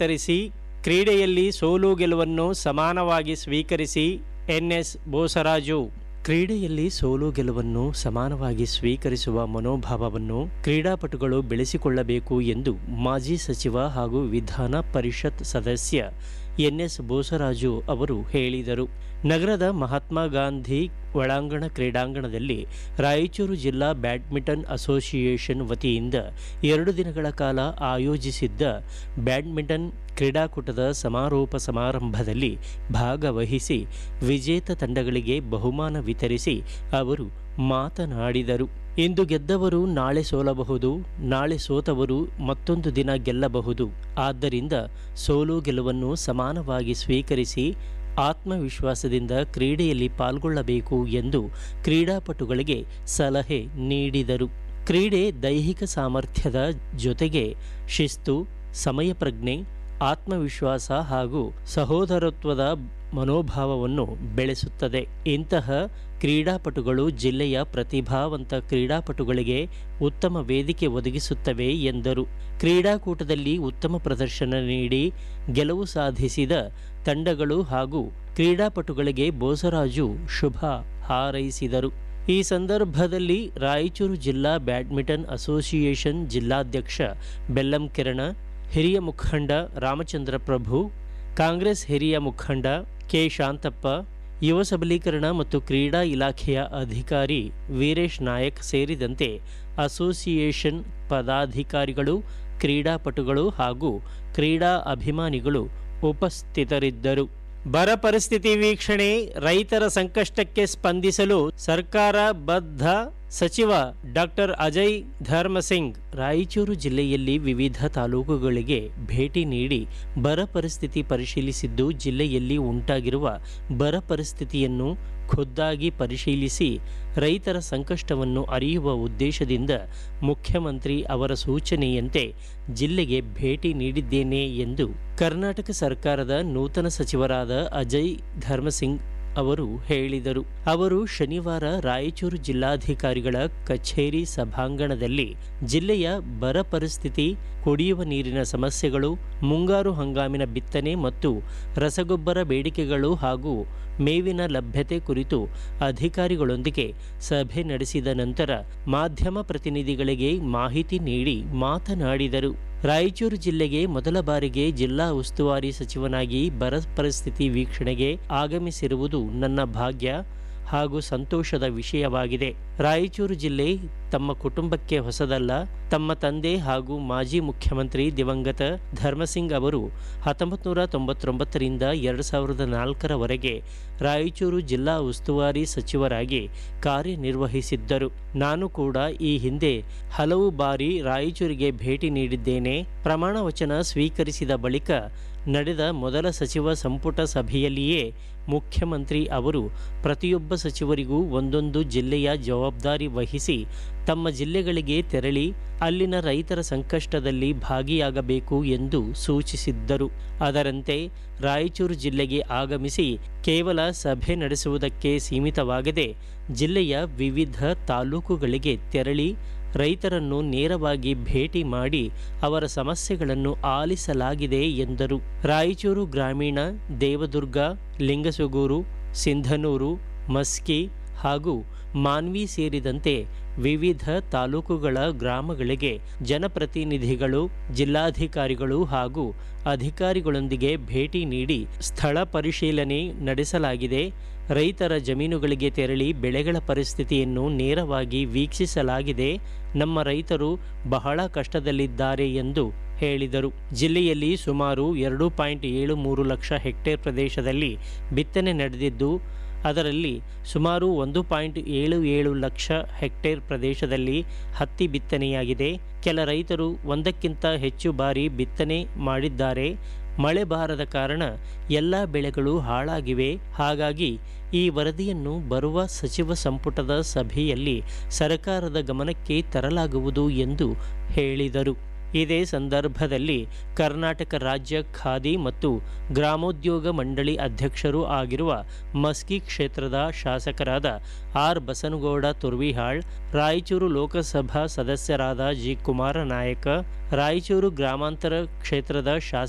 ಕತ್ತರಿಸಿ ಕ್ರೀಡೆಯಲ್ಲಿ ಸೋಲು ಗೆಲುವನ್ನು ಸಮಾನವಾಗಿ ಸ್ವೀಕರಿಸಿ ಎನ್ಎಸ್ ಬೋಸರಾಜು ಕ್ರೀಡೆಯಲ್ಲಿ ಸೋಲು ಗೆಲುವನ್ನು ಸಮಾನವಾಗಿ ಸ್ವೀಕರಿಸುವ ಮನೋಭಾವವನ್ನು ಕ್ರೀಡಾಪಟುಗಳು ಬೆಳೆಸಿಕೊಳ್ಳಬೇಕು ಎಂದು ಮಾಜಿ ಸಚಿವ ಹಾಗೂ ವಿಧಾನ ಪರಿಷತ್ ಸದಸ್ಯ ಎನ್ಎಸ್ ಬೋಸರಾಜು ಅವರು ಹೇಳಿದರು ನಗರದ ಮಹಾತ್ಮ ಗಾಂಧಿ ಒಳಾಂಗಣ ಕ್ರೀಡಾಂಗಣದಲ್ಲಿ ರಾಯಚೂರು ಜಿಲ್ಲಾ ಬ್ಯಾಡ್ಮಿಂಟನ್ ಅಸೋಸಿಯೇಷನ್ ವತಿಯಿಂದ ಎರಡು ದಿನಗಳ ಕಾಲ ಆಯೋಜಿಸಿದ್ದ ಬ್ಯಾಡ್ಮಿಂಟನ್ ಕ್ರೀಡಾಕೂಟದ ಸಮಾರೋಪ ಸಮಾರಂಭದಲ್ಲಿ ಭಾಗವಹಿಸಿ ವಿಜೇತ ತಂಡಗಳಿಗೆ ಬಹುಮಾನ ವಿತರಿಸಿ ಅವರು ಮಾತನಾಡಿದರು ಇಂದು ಗೆದ್ದವರು ನಾಳೆ ಸೋಲಬಹುದು ನಾಳೆ ಸೋತವರು ಮತ್ತೊಂದು ದಿನ ಗೆಲ್ಲಬಹುದು ಆದ್ದರಿಂದ ಸೋಲು ಗೆಲುವನ್ನು ಸಮಾನವಾಗಿ ಸ್ವೀಕರಿಸಿ ಆತ್ಮವಿಶ್ವಾಸದಿಂದ ಕ್ರೀಡೆಯಲ್ಲಿ ಪಾಲ್ಗೊಳ್ಳಬೇಕು ಎಂದು ಕ್ರೀಡಾಪಟುಗಳಿಗೆ ಸಲಹೆ ನೀಡಿದರು ಕ್ರೀಡೆ ದೈಹಿಕ ಸಾಮರ್ಥ್ಯದ ಜೊತೆಗೆ ಶಿಸ್ತು ಸಮಯ ಪ್ರಜ್ಞೆ ಆತ್ಮವಿಶ್ವಾಸ ಹಾಗೂ ಸಹೋದರತ್ವದ ಮನೋಭಾವವನ್ನು ಬೆಳೆಸುತ್ತದೆ ಇಂತಹ ಕ್ರೀಡಾಪಟುಗಳು ಜಿಲ್ಲೆಯ ಪ್ರತಿಭಾವಂತ ಕ್ರೀಡಾಪಟುಗಳಿಗೆ ಉತ್ತಮ ವೇದಿಕೆ ಒದಗಿಸುತ್ತವೆ ಎಂದರು ಕ್ರೀಡಾಕೂಟದಲ್ಲಿ ಉತ್ತಮ ಪ್ರದರ್ಶನ ನೀಡಿ ಗೆಲುವು ಸಾಧಿಸಿದ ತಂಡಗಳು ಹಾಗೂ ಕ್ರೀಡಾಪಟುಗಳಿಗೆ ಬೋಸರಾಜು ಶುಭ ಹಾರೈಸಿದರು ಈ ಸಂದರ್ಭದಲ್ಲಿ ರಾಯಚೂರು ಜಿಲ್ಲಾ ಬ್ಯಾಡ್ಮಿಂಟನ್ ಅಸೋಸಿಯೇಷನ್ ಜಿಲ್ಲಾಧ್ಯಕ್ಷ ಬೆಲ್ಲಂ ಕಿರಣ ಹಿರಿಯ ಮುಖಂಡ ರಾಮಚಂದ್ರ ಪ್ರಭು ಕಾಂಗ್ರೆಸ್ ಹಿರಿಯ ಮುಖಂಡ ಕೆ ಶಾಂತಪ್ಪ ಯುವ ಸಬಲೀಕರಣ ಮತ್ತು ಕ್ರೀಡಾ ಇಲಾಖೆಯ ಅಧಿಕಾರಿ ವೀರೇಶ್ ನಾಯಕ್ ಸೇರಿದಂತೆ ಅಸೋಸಿಯೇಷನ್ ಪದಾಧಿಕಾರಿಗಳು ಕ್ರೀಡಾಪಟುಗಳು ಹಾಗೂ ಕ್ರೀಡಾ ಅಭಿಮಾನಿಗಳು ಉಪಸ್ಥಿತರಿದ್ದರು ಬರ ಪರಿಸ್ಥಿತಿ ವೀಕ್ಷಣೆ ರೈತರ ಸಂಕಷ್ಟಕ್ಕೆ ಸ್ಪಂದಿಸಲು ಸರ್ಕಾರ ಬದ್ಧ ಸಚಿವ ಡಾಕ್ಟರ್ ಅಜಯ್ ಧರ್ಮಸಿಂಗ್ ರಾಯಚೂರು ಜಿಲ್ಲೆಯಲ್ಲಿ ವಿವಿಧ ತಾಲೂಕುಗಳಿಗೆ ಭೇಟಿ ನೀಡಿ ಬರ ಪರಿಸ್ಥಿತಿ ಪರಿಶೀಲಿಸಿದ್ದು ಜಿಲ್ಲೆಯಲ್ಲಿ ಉಂಟಾಗಿರುವ ಬರ ಪರಿಸ್ಥಿತಿಯನ್ನು ಖುದ್ದಾಗಿ ಪರಿಶೀಲಿಸಿ ರೈತರ ಸಂಕಷ್ಟವನ್ನು ಅರಿಯುವ ಉದ್ದೇಶದಿಂದ ಮುಖ್ಯಮಂತ್ರಿ ಅವರ ಸೂಚನೆಯಂತೆ ಜಿಲ್ಲೆಗೆ ಭೇಟಿ ನೀಡಿದ್ದೇನೆ ಎಂದು ಕರ್ನಾಟಕ ಸರ್ಕಾರದ ನೂತನ ಸಚಿವರಾದ ಅಜಯ್ ಧರ್ಮಸಿಂಗ್ ಅವರು ಹೇಳಿದರು ಅವರು ಶನಿವಾರ ರಾಯಚೂರು ಜಿಲ್ಲಾಧಿಕಾರಿಗಳ ಕಚೇರಿ ಸಭಾಂಗಣದಲ್ಲಿ ಜಿಲ್ಲೆಯ ಬರ ಪರಿಸ್ಥಿತಿ ಕುಡಿಯುವ ನೀರಿನ ಸಮಸ್ಯೆಗಳು ಮುಂಗಾರು ಹಂಗಾಮಿನ ಬಿತ್ತನೆ ಮತ್ತು ರಸಗೊಬ್ಬರ ಬೇಡಿಕೆಗಳು ಹಾಗೂ ಮೇವಿನ ಲಭ್ಯತೆ ಕುರಿತು ಅಧಿಕಾರಿಗಳೊಂದಿಗೆ ಸಭೆ ನಡೆಸಿದ ನಂತರ ಮಾಧ್ಯಮ ಪ್ರತಿನಿಧಿಗಳಿಗೆ ಮಾಹಿತಿ ನೀಡಿ ಮಾತನಾಡಿದರು ರಾಯಚೂರು ಜಿಲ್ಲೆಗೆ ಮೊದಲ ಬಾರಿಗೆ ಜಿಲ್ಲಾ ಉಸ್ತುವಾರಿ ಸಚಿವನಾಗಿ ಬರ ಪರಿಸ್ಥಿತಿ ವೀಕ್ಷಣೆಗೆ ಆಗಮಿಸಿರುವುದು ನನ್ನ ಭಾಗ್ಯ ಹಾಗೂ ಸಂತೋಷದ ವಿಷಯವಾಗಿದೆ ರಾಯಚೂರು ಜಿಲ್ಲೆ ತಮ್ಮ ಕುಟುಂಬಕ್ಕೆ ಹೊಸದಲ್ಲ ತಮ್ಮ ತಂದೆ ಹಾಗೂ ಮಾಜಿ ಮುಖ್ಯಮಂತ್ರಿ ದಿವಂಗತ ಧರ್ಮಸಿಂಗ್ ಅವರು ಹತ್ತೊಂಬತ್ತು ನೂರ ತೊಂಬತ್ತೊಂಬತ್ತರಿಂದ ಎರಡು ಸಾವಿರದ ನಾಲ್ಕರವರೆಗೆ ರಾಯಚೂರು ಜಿಲ್ಲಾ ಉಸ್ತುವಾರಿ ಸಚಿವರಾಗಿ ಕಾರ್ಯನಿರ್ವಹಿಸಿದ್ದರು ನಾನು ಕೂಡ ಈ ಹಿಂದೆ ಹಲವು ಬಾರಿ ರಾಯಚೂರಿಗೆ ಭೇಟಿ ನೀಡಿದ್ದೇನೆ ಪ್ರಮಾಣ ವಚನ ಸ್ವೀಕರಿಸಿದ ಬಳಿಕ ನಡೆದ ಮೊದಲ ಸಚಿವ ಸಂಪುಟ ಸಭೆಯಲ್ಲಿಯೇ ಮುಖ್ಯಮಂತ್ರಿ ಅವರು ಪ್ರತಿಯೊಬ್ಬ ಸಚಿವರಿಗೂ ಒಂದೊಂದು ಜಿಲ್ಲೆಯ ಜವಾಬ್ದಾರಿ ವಹಿಸಿ ತಮ್ಮ ಜಿಲ್ಲೆಗಳಿಗೆ ತೆರಳಿ ಅಲ್ಲಿನ ರೈತರ ಸಂಕಷ್ಟದಲ್ಲಿ ಭಾಗಿಯಾಗಬೇಕು ಎಂದು ಸೂಚಿಸಿದ್ದರು ಅದರಂತೆ ರಾಯಚೂರು ಜಿಲ್ಲೆಗೆ ಆಗಮಿಸಿ ಕೇವಲ ಸಭೆ ನಡೆಸುವುದಕ್ಕೆ ಸೀಮಿತವಾಗದೆ ಜಿಲ್ಲೆಯ ವಿವಿಧ ತಾಲೂಕುಗಳಿಗೆ ತೆರಳಿ ರೈತರನ್ನು ನೇರವಾಗಿ ಭೇಟಿ ಮಾಡಿ ಅವರ ಸಮಸ್ಯೆಗಳನ್ನು ಆಲಿಸಲಾಗಿದೆ ಎಂದರು ರಾಯಚೂರು ಗ್ರಾಮೀಣ ದೇವದುರ್ಗ ಲಿಂಗಸುಗೂರು ಸಿಂಧನೂರು ಮಸ್ಕಿ ಹಾಗೂ ಮಾನ್ವಿ ಸೇರಿದಂತೆ ವಿವಿಧ ತಾಲೂಕುಗಳ ಗ್ರಾಮಗಳಿಗೆ ಜನಪ್ರತಿನಿಧಿಗಳು ಜಿಲ್ಲಾಧಿಕಾರಿಗಳು ಹಾಗೂ ಅಧಿಕಾರಿಗಳೊಂದಿಗೆ ಭೇಟಿ ನೀಡಿ ಸ್ಥಳ ಪರಿಶೀಲನೆ ನಡೆಸಲಾಗಿದೆ ರೈತರ ಜಮೀನುಗಳಿಗೆ ತೆರಳಿ ಬೆಳೆಗಳ ಪರಿಸ್ಥಿತಿಯನ್ನು ನೇರವಾಗಿ ವೀಕ್ಷಿಸಲಾಗಿದೆ ನಮ್ಮ ರೈತರು ಬಹಳ ಕಷ್ಟದಲ್ಲಿದ್ದಾರೆ ಎಂದು ಹೇಳಿದರು ಜಿಲ್ಲೆಯಲ್ಲಿ ಸುಮಾರು ಎರಡು ಪಾಯಿಂಟ್ ಏಳು ಮೂರು ಲಕ್ಷ ಹೆಕ್ಟೇರ್ ಪ್ರದೇಶದಲ್ಲಿ ಬಿತ್ತನೆ ನಡೆದಿದ್ದು ಅದರಲ್ಲಿ ಸುಮಾರು ಒಂದು ಪಾಯಿಂಟ್ ಏಳು ಏಳು ಲಕ್ಷ ಹೆಕ್ಟೇರ್ ಪ್ರದೇಶದಲ್ಲಿ ಹತ್ತಿ ಬಿತ್ತನೆಯಾಗಿದೆ ಕೆಲ ರೈತರು ಒಂದಕ್ಕಿಂತ ಹೆಚ್ಚು ಬಾರಿ ಬಿತ್ತನೆ ಮಾಡಿದ್ದಾರೆ ಮಳೆ ಬಾರದ ಕಾರಣ ಎಲ್ಲ ಬೆಳೆಗಳು ಹಾಳಾಗಿವೆ ಹಾಗಾಗಿ ಈ ವರದಿಯನ್ನು ಬರುವ ಸಚಿವ ಸಂಪುಟದ ಸಭೆಯಲ್ಲಿ ಸರ್ಕಾರದ ಗಮನಕ್ಕೆ ತರಲಾಗುವುದು ಎಂದು ಹೇಳಿದರು ಇದೇ ಸಂದರ್ಭದಲ್ಲಿ ಕರ್ನಾಟಕ ರಾಜ್ಯ ಖಾದಿ ಮತ್ತು ಗ್ರಾಮೋದ್ಯೋಗ ಮಂಡಳಿ ಅಧ್ಯಕ್ಷರೂ ಆಗಿರುವ ಮಸ್ಕಿ ಕ್ಷೇತ್ರದ ಶಾಸಕರಾದ ಆರ್ ಬಸನಗೌಡ ತುರ್ವಿಹಾಳ್ ರಾಯಚೂರು ಲೋಕಸಭಾ ಸದಸ್ಯರಾದ ಜಿ ಕುಮಾರ ನಾಯಕ ರಾಯಚೂರು ಗ್ರಾಮಾಂತರ ಕ್ಷೇತ್ರದ ಶಾಸಕ